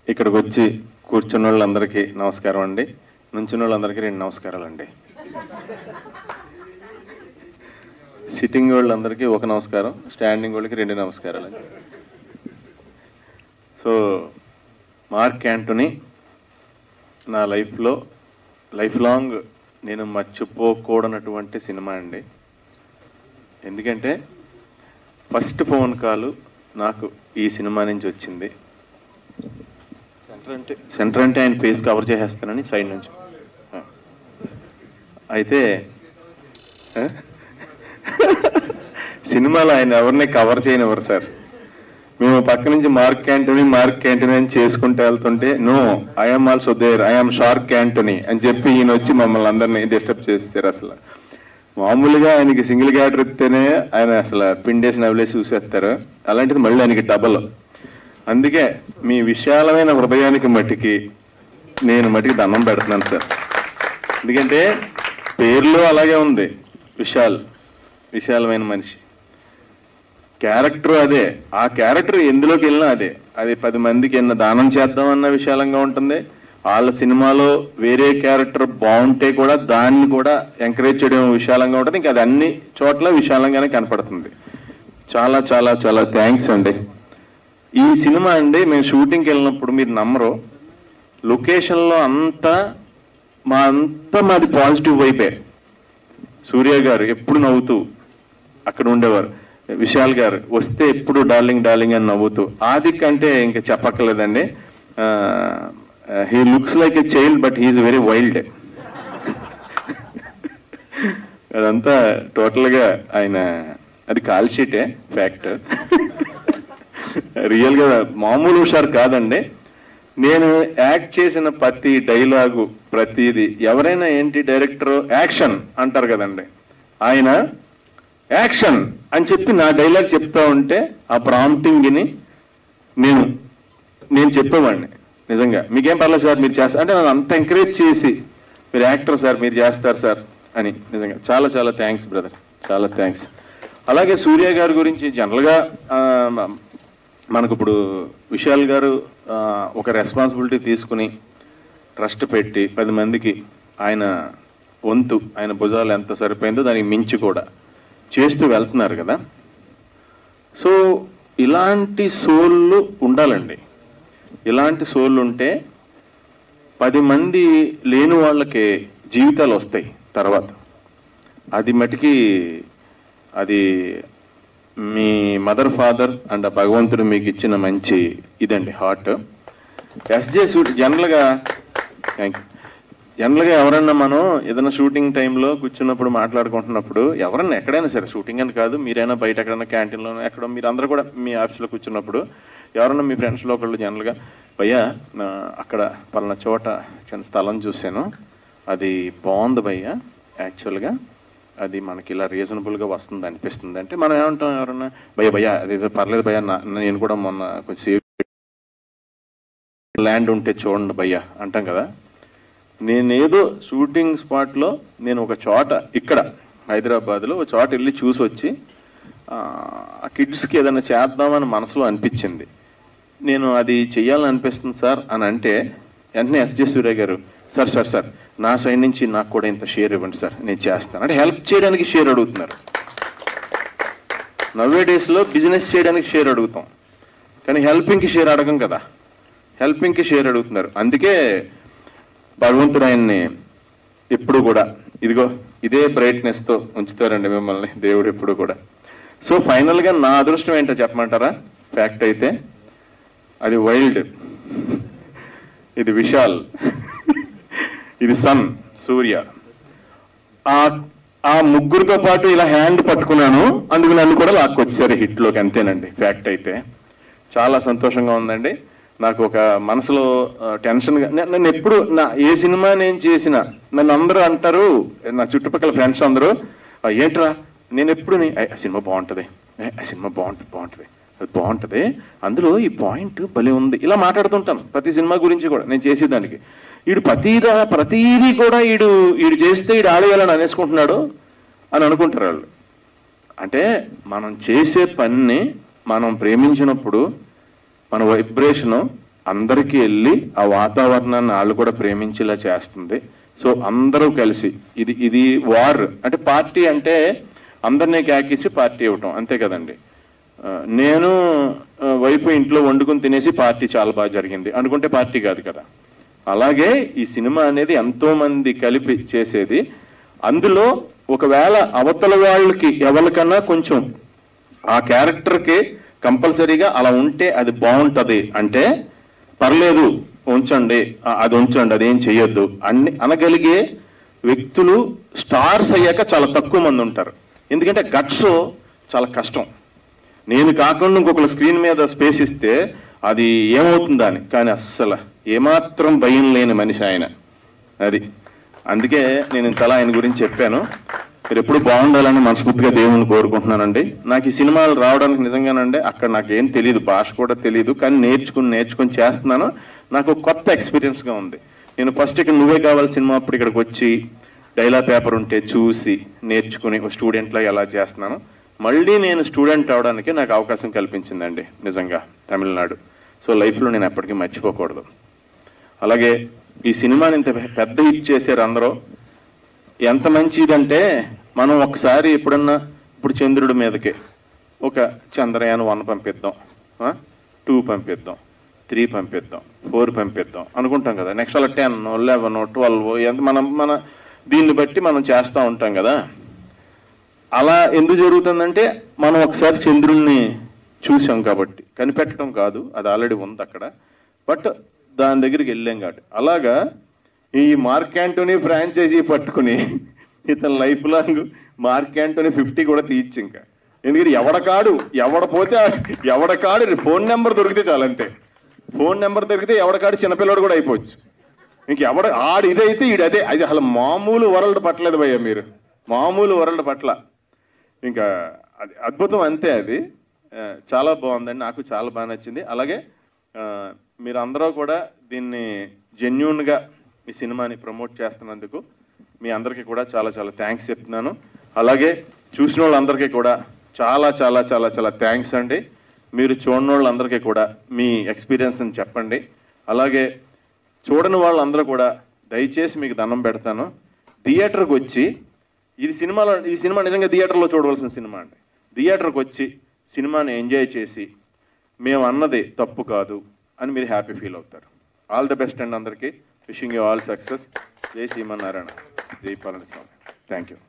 ఇక్కడికి వచ్చి కూర్చున్న వాళ్ళందరికీ నమస్కారం అండి నుంచున్న వాళ్ళందరికీ రెండు నమస్కారాలు అండి సిట్టింగ్ వాళ్ళందరికీ ఒక నమస్కారం స్టాండింగ్ వాళ్ళకి రెండు నమస్కారాలు అండి సో మార్క్ యాంటోనీ నా లైఫ్లో లైఫ్ లాంగ్ నేను మర్చిపోకూడనటువంటి సినిమా అండి ఎందుకంటే ఫస్ట్ ఫోన్ కాల్ నాకు ఈ సినిమా నుంచి వచ్చింది సెంటర్ అంటే సెంటర్ అంటే ఆయన ఫేస్ కవర్ చేసేస్తానని సైడ్ నుంచి ఆ. అయితే ఆ? సినిమాలో ఆయన ఎవరిని కవర్ చేయనివ్వరు సార్ మేము పక్క నుంచి మార్క్ యాంటోనీ మార్క్ యాంటోనీ అని చేసుకుంటూ వెళ్తుంటే no I'm also there I'm shark Antony అని చెప్పి ఈయన వచ్చి మమ్మల్ని అందరినీ డిస్టర్బ్ చేస్తారు అసలు మామూలుగా ఆయనకి సింగిల్ క్యారెక్టర్ ఇస్తేనే ఆయన అసలు పిండేసి నవ్వులేసి చూసేస్తారు అలాంటిది మళ్ళీ ఆయనకి డబల్ అందుకే మీ విశాలమైన హృదయానికి మట్టికి నేను మట్టికి దండం పెడుతున్నాను సార్ ఎందుకంటే పేర్లు అలాగే ఉంది విశాల్ విశాలమైన మనిషి క్యారెక్టర్ అదే ఆ క్యారెక్టర్ ఎందులోకి వెళ్ళినా అదే అది పది మందికి ఎన్న దానం చేద్దామన్న విశాలంగా ఉంటుంది వాళ్ళ సినిమాలో వేరే క్యారెక్టర్ బాగుంటే కూడా దాన్ని కూడా ఎంకరేజ్ చేయడం విశాలంగా ఉంటుంది ఇంకా అది అన్ని చోట్ల విశాలంగానే కనపడుతుంది చాలా చాలా చాలా థ్యాంక్స్ అండి ఈ సినిమా అండి మేము షూటింగ్కి వెళ్ళినప్పుడు మీరు నమ్మరు లొకేషన్లో అంతా మా అంతా మాది పాజిటివ్ వైపే సూర్య గారు ఎప్పుడు నవ్వుతూ అక్కడ ఉండేవారు విశాల్ గారు వస్తే ఎప్పుడు డార్లింగ్ డార్లింగ్ అని నవ్వుతూ ఆది కంటే ఇంకా చెప్పక్కర్లేదండి he looks like a child but he's very wild అదంతా టోటల్ గా ఆయన అది కాల్ షీటే ఫ్యాక్ట్ రియల్ గా మామూలు హుషారు కాదండి నేను యాక్ట్ చేసిన ప్రతి డైలాగు ప్రతిది ఎవరైనా ఏంటి డైరెక్టర్ యాక్షన్ అంటారు కదండి ఆయన యాక్షన్ అని చెప్పి నా డైలాగ్ చెప్తా ఉంటే ఆ ప్రాంప్టింగ్ ని నేను నేను చెప్పేవాడిని నిజంగా మీకేం పర్లేదు సార్ మీరు చేస్తారు అంటే నన్ను అంత ఎంకరేజ్ చేసి మీరు యాక్టర్ సార్ మీరు చేస్తారు సార్ అని నిజంగా చాలా చాలా థ్యాంక్స్ బ్రదర్ చాలా థ్యాంక్స్ అలాగే సూర్య గారి గురించి జనరల్గా ఆ, మనకు ఇప్పుడు విశాల్ గారు ఆ, ఒక రెస్పాన్సిబిలిటీ తీసుకుని ట్రస్ట్ పెట్టి పది మందికి ఆయన వంతు ఆయన భుజాలు ఎంత సరిపోయిందో దానికి మించి కూడా చేస్తూ వెళ్తున్నారు కదా సో ఇలాంటి సోళ్ళు ఉండాలండి ఇలాంటి సోళ్ళు ఉంటే పది మంది లేని వాళ్ళకి జీవితాలు వస్తాయి తర్వాత అది మటుకి అది మీ మదర్ ఫాదర్ అండ్ ఆ భగవంతుడు మీకు ఇచ్చిన మంచి ఇదండి హార్ట్ ఎస్జే షూట్ జనరల్గా థ్యాంక్ జనరల్గా ఎవరన్నా మనం ఏదైనా షూటింగ్ టైంలో కూర్చున్నప్పుడు మాట్లాడుకుంటున్నప్పుడు ఎవరన్నా ఎక్కడైనా సరే షూటింగ్ అని కాదు మీరైనా బయట ఎక్కడైనా క్యాంటీన్లో ఎక్కడో మీరు అందరూ కూడా మీ ఆఫీస్లో కూర్చున్నప్పుడు ఎవరన్నా మీ ఫ్రెండ్స్లో ఒకళ్ళు జనరల్గా భయ్యా నా అక్కడ పలానా చోట చిన్న స్థలం చూశాను అది బాగుంది భయ్యా యాక్చువల్గా అది మనకి ఇలా రీజనబుల్గా వస్తుంది అనిపిస్తుంది అంటే మనం ఏమంటాం ఎవరన్నా భయ్య భయ్య అది ఏదో పర్లేదు భయ్య నా- నేను కూడా మొన్న కొంచెం సేవ్ ల్యాండ్ ఉంటే చూడండి భయ్య అంటాం కదా నేనేదో షూటింగ్ స్పాట్లో నేను ఒక చోట ఇక్కడ హైదరాబాద్లో ఒక చోట వెళ్ళి చూసి వచ్చి ఆ కిడ్స్కి ఏదైనా చేద్దామని మనసులో అనిపించింది నేను అది చెయ్యాలని అనిపిస్తుంది సార్ అని అంటే వెంటనే SJ Surya garu sir sir sir నా సైడ్ నుంచి నాకు కూడా ఇంత షేర్ ఇవ్వండి సార్ నేను చేస్తాను అంటే హెల్ప్ చేయడానికి షేర్ అడుగుతున్నారు నవ్వే డేస్లో బిజినెస్ చేయడానికి షేర్ అడుగుతాం కానీ హెల్పింగ్కి షేర్ అడగం కదా హెల్పింగ్కి షేర్ అడుగుతున్నారు అందుకే భగవంతుడు ఆయన్ని ఎప్పుడు కూడా ఇదిగో ఇదే బ్రైట్నెస్తో ఉంచుతారండి మిమ్మల్ని దేవుడు ఎప్పుడు కూడా సో ఫైనల్గా నా అదృష్టం ఏంటో చెప్పమంటారా ఫ్యాక్ట్ అయితే అది వైల్డ్ ఇది విశాల్ ఇది సన్ సూర్య ఆ ఆ ముగ్గురితో పాటు ఇలా హ్యాండ్ పట్టుకున్నాను అందుకు నన్ను కూడా లాక్కొచ్చారు హిట్లోకి అంతేనండి ఫ్యాక్ట్ అయితే చాలా సంతోషంగా ఉందండి నాకు ఒక మనసులో టెన్షన్గా నన్ను ఎప్పుడు నా ఏ సినిమా నేను చేసినా నన్ను అందరూ అంటారు నా చుట్టుపక్కల ఫ్రెండ్స్ అందరూ "ఆ, ఏంట్రా నేను ఎప్పుడు నీ- "ఏ, ఆ సినిమా బాగుంటుంది ఏ, ఆ సినిమా బాగుంటుంది బాగుంటుంది అది బాగుంటుంది అందులో ఈ పాయింట్ భలే ఉంది ఇలా మాట్లాడుతుంటాను ప్రతి సినిమా గురించి కూడా నేను చేసేదానికి వీడు ప్రతిదా ప్రతిదీ కూడా వీడు వీడు చేస్తే వీడు ఆడేయాలని అనేసుకుంటున్నాడు అని అనుకుంటారు వాళ్ళు అంటే మనం చేసే పనిని మనం ప్రేమించినప్పుడు మన వైబ్రేషను అందరికీ వెళ్ళి ఆ వాతావరణాన్ని వాళ్ళు కూడా ప్రేమించేలా చేస్తుంది సో అందరూ కలిసి ఇది ఇది వార్ అంటే పార్టీ అంటే అందరినీ కేకేసి పార్టీ ఇవ్వటం అంతే కదండి ఆ, నేను ఆ, వైపు ఇంట్లో వండుకుని తినేసి పార్టీ చాలా బాగా జరిగింది అనుకుంటే పార్టీ కాదు కదా అలాగే ఈ సినిమా అనేది ఎంతో మంది కలిపి చేసేది అందులో ఒకవేళ అవతల వాళ్ళకి ఎవరికన్నా కొంచెం ఆ క్యారెక్టర్కి కంపల్సరీగా అలా ఉంటే అది బాగుంటది అంటే పర్లేదు ఉంచండి ఆ, అది ఉంచండి అదేం చెయ్యొద్దు అన్ని అనగలిగే వ్యక్తులు స్టార్స్ అయ్యాక చాలా తక్కువ మంది ఉంటారు ఎందుకంటే గట్స్ చాలా కష్టం నేను కాకుండా ఇంకొకరు స్క్రీన్ మీద స్పేస్ ఇస్తే అది ఏమవుతుందా అని కానీ అస్సలు ఏమాత్రం భయం లేని మనిషి ఆయన అది అందుకే నేను ఇంతలా ఆయన గురించి చెప్పాను మీరు ఎప్పుడు బాగుండాలని మనస్ఫూర్తిగా దేవుని కోరుకుంటున్నానండి నాకు ఈ సినిమాలు రావడానికి నిజంగానండి అక్కడ నాకు ఏం తెలియదు భాష కూడా తెలియదు కానీ నేర్చుకుని నేర్చుకుని చేస్తున్నాను నాకు ఒక కొత్త ఎక్స్పీరియన్స్గా ఉంది నేను ఫస్ట్ ఇక్కడ నువ్వే కావాలి సినిమా అప్పుడు ఇక్కడికి వచ్చి డైలాగ్ పేపర్ ఉంటే చూసి నేర్చుకుని ఒక స్టూడెంట్లో ఎలా చేస్తున్నాను మళ్ళీ నేను స్టూడెంట్ అవడానికి నాకు అవకాశం కల్పించిందండి నిజంగా తమిళనాడు సో లైఫ్లో నేను ఎప్పటికీ మర్చిపోకూడదు అలాగే ఈ సినిమాని ఇంత పెద్ద హిట్ చేశారు అందరూ ఎంత మంచిదంటే మనం ఒకసారి ఎప్పుడన్నా ఇప్పుడు చంద్రుడి మీదకి ఒక చంద్రయాన్ వన్ పంపిద్దాం టూ పంపిద్దాం త్రీ పంపిద్దాం ఫోర్ పంపిద్దాం అనుకుంటాం కదా నెక్స్ట్ అలా టెన్ లెవెన్ ట్వెల్వ్ ఎంత మనం మన దీన్ని బట్టి మనం చేస్తూ ఉంటాం కదా అలా ఎందుకు జరుగుతుందంటే మనం ఒకసారి చంద్రుణ్ణి చూసాం కాబట్టి కనిపెట్టడం కాదు అది ఆల్రెడీ ఉంది అక్కడ బట్ దాని దగ్గరికి వెళ్ళాం కాబట్టి అలాగా ఈ మార్క్ యాంటోనీ ఫ్రాంచైజీ పట్టుకుని ఇతని life long Mark Antony fifty కూడా తీయచ్చు ఇంకా ఎందుకంటే ఎవడకాడు ఎవడ పోతే ఆ- ఎవడకాడు ఫోన్ నెంబర్ దొరికితే చాలంతే ఫోన్ నెంబర్ దొరికితే ఎవడకాడు చిన్నపిల్లడు కూడా అయిపోవచ్చు ఇంక ఎవడ ఆడు ఇదైతే ఈడు అదే అది అసలు మామూలు వరల్డ్ పట్టలేదు భయ్య మీరు మామూలు వరల్డ్ పట్ల ఇంకా అది అద్భుతం అంతే అది ఆ, చాలా బాగుందండి నాకు చాలా బాగా నచ్చింది అలాగే ఆ, మీరు అందరూ కూడా దీన్ని జెన్యున్గా ఈ సినిమాని ప్రమోట్ చేస్తున్నందుకు మీ అందరికీ కూడా చాలా చాలా థ్యాంక్స్ చెప్తున్నాను అలాగే చూసిన వాళ్ళందరికీ కూడా చాలా చాలా చాలా చాలా థ్యాంక్స్ అండి మీరు చూడని వాళ్ళందరికీ కూడా మీ ఎక్స్పీరియన్స్ని చెప్పండి అలాగే చూడని వాళ్ళందరూ కూడా దయచేసి మీకు దండం పెడతాను థియేటర్కి వచ్చి ఇది సినిమాలో ఈ సినిమా నిజంగా థియేటర్లో చూడవలసిన సినిమా అండి థియేటర్కి వచ్చి సినిమాని ఎంజాయ్ చేసి మేము అన్నది తప్పు కాదు అని మీరు హ్యాపీ ఫీల్ అవుతారు ఆల్ ద బెస్ట్ అండి అందరికీ విషింగ్ యూ ఆల్ సక్సెస్ జై శ్రీమన్నారాయణ జై పళనిస్వామి థ్యాంక్ యూ